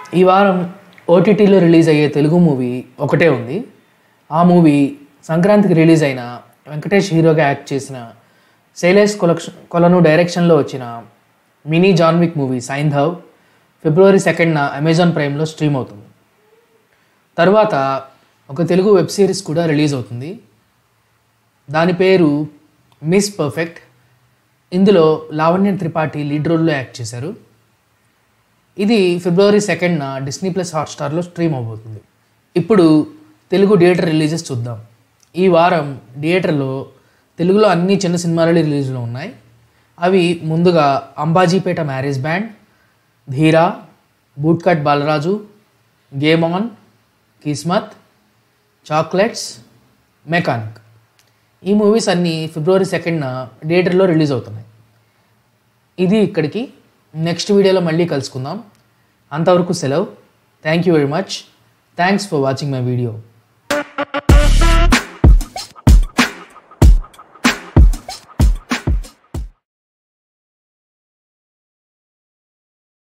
ఈ వారం ఓటీటీలో రిలీజ్ అయ్యే తెలుగు మూవీ ఒకటే ఉంది ఆ మూవీ సంక్రాంతికి రిలీజ్ అయిన వెంకటేష్ హీరోగా యాక్ట్ చేసిన శైలేష్ కొలక్ష కొలను డైరెక్షన్లో వచ్చిన mini John Wick movie Saindhav February సెకండ్న అమెజాన్ ప్రైమ్లో స్ట్రీమ్ అవుతుంది తర్వాత ఒక తెలుగు వెబ్ సిరీస్ కూడా రిలీజ్ అవుతుంది దాని పేరు మిస్ పర్ఫెక్ట్ ఇందులో లావణ్య త్రిపాఠి లీడ్ రోల్లో యాక్ట్ చేశారు ఇది ఫిబ్రవరి సెకండ్న డిస్నీ ప్లస్ హాట్స్టార్లో స్ట్రీమ్ అవబోతుంది ఇప్పుడు తెలుగు థియేటర్ రిలీజెస్ చూద్దాం ఈ వారం థియేటర్లో తెలుగులో అన్ని చిన్న సినిమాలు రిలీజ్లో ఉన్నాయి అవి ముందుగా Ambajipeta marriage band Dheera bootcut Balaraju game on Kismat chocolates mechanic ఈ మూవీస్ అన్నీ ఫిబ్రవరి సెకండ్న థియేటర్లో రిలీజ్ అవుతున్నాయి ఇది ఇక్కడికి నెక్స్ట్ వీడియోలో మళ్ళీ కలుసుకుందాం అంతవరకు సెలవు thank you very much thanks for watching my video